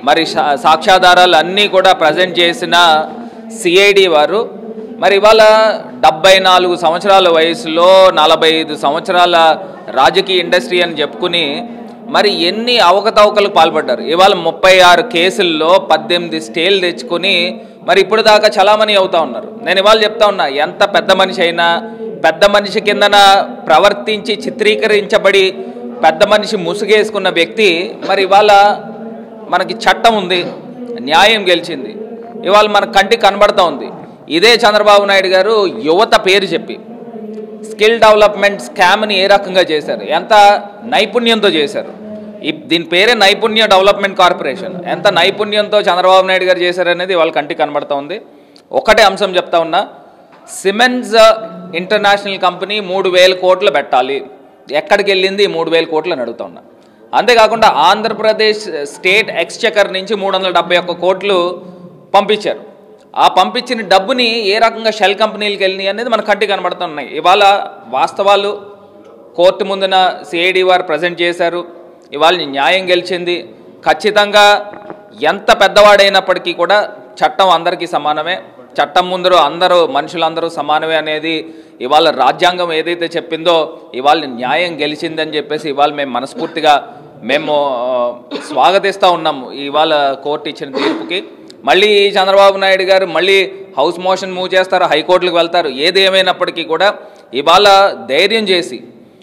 మరి సా- సాక్ష్యాధారాలు అన్నీ కూడా ప్రజెంట్ చేసిన సిఐడి వారు మరి ఇవాళ డెబ్బై నాలుగు సంవత్సరాల వయసులో నలభై ఐదు సంవత్సరాల రాజకీయ ఇండస్ట్రీ అని చెప్పుకుని మరి ఎన్ని అవకతవకలకు పాల్పడ్డారు ఇవాళ ముప్పై ఆరు కేసుల్లో పద్దెనిమిది స్టేలు తెచ్చుకొని మరి ఇప్పుడు దాకా చలామణి అవుతా ఉన్నారు నేను ఇవాళ చెప్తా ఉన్నా ఎంత పెద్ద మనిషి అయినా పెద్ద మనిషి కిందన ప్రవర్తించి చిత్రీకరించబడి పెద్ద మనిషి ముసుగేసుకున్న వ్యక్తి మరి ఇవాళ మనకి చట్టం ఉంది న్యాయం గెలిచింది ఇవాళ మన కంటికి కనబడతా ఉంది ఇదే చంద్రబాబు నాయుడు గారు యువత పేరు చెప్పి స్కిల్ డెవలప్మెంట్ స్కామ్ని ఏ రకంగా చేశారు ఎంత నైపుణ్యంతో చేశారు ఈ దీని పేరే నైపుణ్య డెవలప్మెంట్ కార్పొరేషన్ ఎంత నైపుణ్యంతో చంద్రబాబు నాయుడు గారు చేశారనేది వాళ్ళ కంటికి కనబడతా ఉంది ఒకటే అంశం చెప్తా ఉన్నా సిమెన్స్ ఇంటర్నేషనల్ కంపెనీ మూడు వేల కోట్లు పెట్టాలి ఎక్కడికి వెళ్ళింది ఈ మూడు వేల కోట్లు అని అడుగుతా ఉన్నా అంతేకాకుండా ఆంధ్రప్రదేశ్ స్టేట్ ఎక్స్చెకర్ నుంచి మూడు వందల డెబ్బై ఒక్క కోట్లు పంపించారు ఆ పంపించిన డబ్బుని ఏ రకంగా షెల్ కంపెనీలకు వెళ్ళినాయి అనేది మన కంటికి కనబడుతున్నాయి ఇవాళ వాస్తవాలు కోర్టు ముందున సిఐడి వారు ప్రజెంట్ చేశారు ఇవాళ న్యాయం గెలిచింది ఖచ్చితంగా ఎంత పెద్దవాడైనప్పటికీ కూడా చట్టం అందరికీ సమానమే చట్టం ముందరు అందరూ మనుషులందరూ సమానమే అనేది ఇవాళ రాజ్యాంగం ఏదైతే చెప్పిందో ఇవాళ న్యాయం గెలిచిందని చెప్పేసి ఇవాళ మేము మనస్ఫూర్తిగా మేము ఆ, స్వాగతిస్తూ ఉన్నాము ఇవాళ కోర్టు ఇచ్చిన తీర్పుకి మళ్ళీ చంద్రబాబు నాయుడు గారు మళ్ళీ హౌస్ మోషన్ మూవ్ చేస్తారు హైకోర్టులకు వెళ్తారు ఏది ఏమైనప్పటికీ కూడా ఇవాళ ధైర్యం చేసి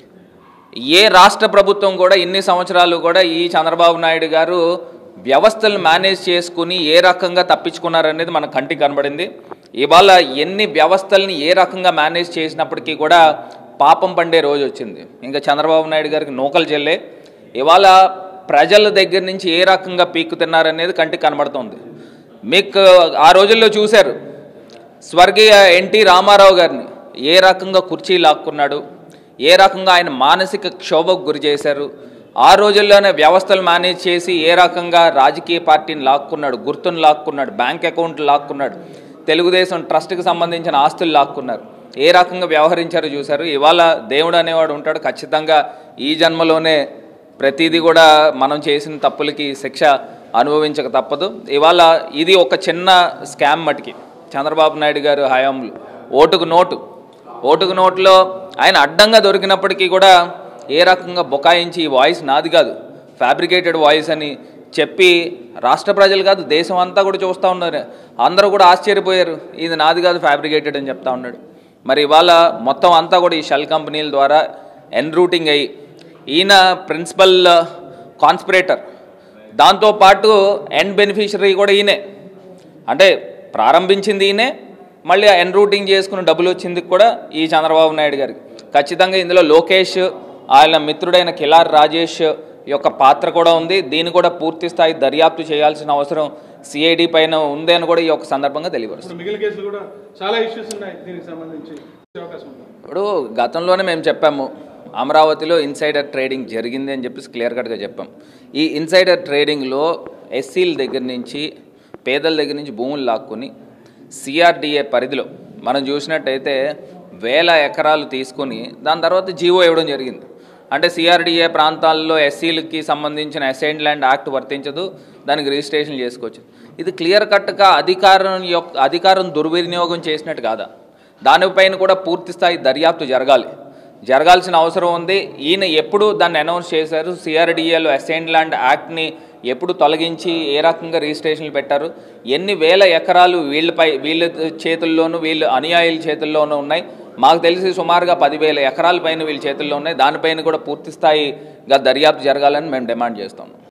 ఏ రాష్ట్ర ప్రభుత్వం కూడా ఇన్ని సంవత్సరాలు కూడా ఈ చంద్రబాబు నాయుడు గారు వ్యవస్థలను మేనేజ్ చేసుకుని ఏ రకంగా తప్పించుకున్నారనేది మన కంటికి కనబడింది ఇవాళ ఎన్ని వ్యవస్థల్ని ఏ రకంగా మేనేజ్ చేసినప్పటికీ కూడా పాపం పండే రోజు వచ్చింది ఇంకా చంద్రబాబు నాయుడు గారికి నూకలు చెల్లే ఇవాళ ప్రజల దగ్గర నుంచి ఏ రకంగా పీక్కుతున్నారనేది కంటికి కనబడుతుంది మీకు ఆ రోజుల్లో చూశారు స్వర్గీయ ఎన్టీ రామారావు గారిని ఏ రకంగా కుర్చీ లాక్కున్నాడు ఏ రకంగా ఆయన మానసిక క్షోభకు గురి చేశారు ఆ రోజుల్లోనే వ్యవస్థలు మేనేజ్ చేసి ఏ రకంగా రాజకీయ పార్టీని లాక్కున్నాడు గుర్తును లాక్కున్నాడు బ్యాంక్ అకౌంట్లు లాక్కున్నాడు తెలుగుదేశం ట్రస్ట్కి సంబంధించిన ఆస్తులు లాక్కున్నారు ఏ రకంగా వ్యవహరించారో చూశారు ఇవాళ దేవుడు అనేవాడు ఉంటాడు ఖచ్చితంగా ఈ జన్మలోనే ప్రతిదీ కూడా మనం చేసిన తప్పులకి శిక్ష అనుభవించక తప్పదు ఇవాళ ఇది ఒక చిన్న స్కామ్ మటుకి చంద్రబాబు నాయుడు గారు హయాంలో ఓటుకు నోటు ఓటుకు నోటులో ఆయన అడ్డంగా దొరికినప్పటికీ కూడా ఏ రకంగా బొకాయించి ఈ వాయిస్ నాది కాదు ఫ్యాబ్రికేటెడ్ వాయిస్ అని చెప్పి రాష్ట్ర ప్రజలు కాదు దేశం అంతా కూడా చూస్తూ ఉన్నారు అందరూ కూడా ఆశ్చర్యపోయారు ఇది నాది కాదు ఫ్యాబ్రికేటెడ్ అని చెప్తా ఉన్నాడు మరి ఇవాళ మొత్తం అంతా కూడా ఈ షెల్ కంపెనీల ద్వారా ఎన్రూటింగ్ అయ్యి ఈయన ప్రిన్సిపల్ కాన్స్పిరేటర్ దాంతోపాటు ఎండ్ బెనిఫిషరీ కూడా ఈయనే అంటే ప్రారంభించింది ఈయనే మళ్ళీ ఎన్రూటింగ్ చేసుకుని డబ్బులు వచ్చింది కూడా ఈ చంద్రబాబు నాయుడు గారికి ఖచ్చితంగా ఇందులో లోకేష్ ఆయన మిత్రుడైన కిలార్ రాజేష్ యొక్క పాత్ర కూడా ఉంది దీన్ని కూడా పూర్తి స్థాయి దర్యాప్తు చేయాల్సిన అవసరం సిఐడి పైన ఉంది అని కూడా ఈ యొక్క సందర్భంగా తెలియపరుస్తుంది ఇప్పుడు మిగిలిన కేసులు కూడా చాలా ఇష్యూస్ ఉన్నాయి దీనికి సంబంధించి అవకాశం ఉంది ఇప్పుడు గతంలోనే మేము చెప్పాము అమరావతిలో ఇన్సైడర్ ట్రేడింగ్ జరిగింది అని చెప్పేసి క్లియర్ కట్గా చెప్పాం ఈ ఇన్సైడర్ ట్రేడింగ్లో ఎస్సీల దగ్గర నుంచి పేదల దగ్గర నుంచి భూములు లాక్కుని సిఆర్డిఏ పరిధిలో మనం చూసినట్టయితే వేల ఎకరాలు తీసుకొని దాని తర్వాత జీవో ఇవ్వడం జరిగింది అంటే సిఆర్డిఏ ప్రాంతాల్లో ఎస్సీలకి సంబంధించిన అసైన్ ల్యాండ్ యాక్ట్ వర్తించదు దానికి రిజిస్ట్రేషన్ చేసుకోవచ్చు ఇది క్లియర్ కట్గా అధికారం యొక్క అధికారం దుర్వినియోగం చేసినట్టు కాదా దానిపైన కూడా పూర్తి స్థాయి దర్యాప్తు జరగాలి జరగాల్సిన అవసరం ఉంది ఈయన ఎప్పుడు దాన్ని అనౌన్స్ చేశారు సిఆర్డిఏలో అసైన్ ల్యాండ్ యాక్ట్ని ఎప్పుడు తొలగించి ఏ రకంగా రిజిస్ట్రేషన్లు పెట్టారు ఎన్ని వేల ఎకరాలు వీళ్ళపై వీళ్ళ చేతుల్లోనూ వీళ్ళ అనుయాయుల చేతుల్లోనూ ఉన్నాయి మాకు తెలిసి సుమారుగా పదివేల ఎకరాల పైన వీళ్ళ చేతుల్లో ఉన్నాయి దానిపైన కూడా పూర్తి స్థాయిగా దర్యాప్తు జరగాలని మేము డిమాండ్ చేస్తాము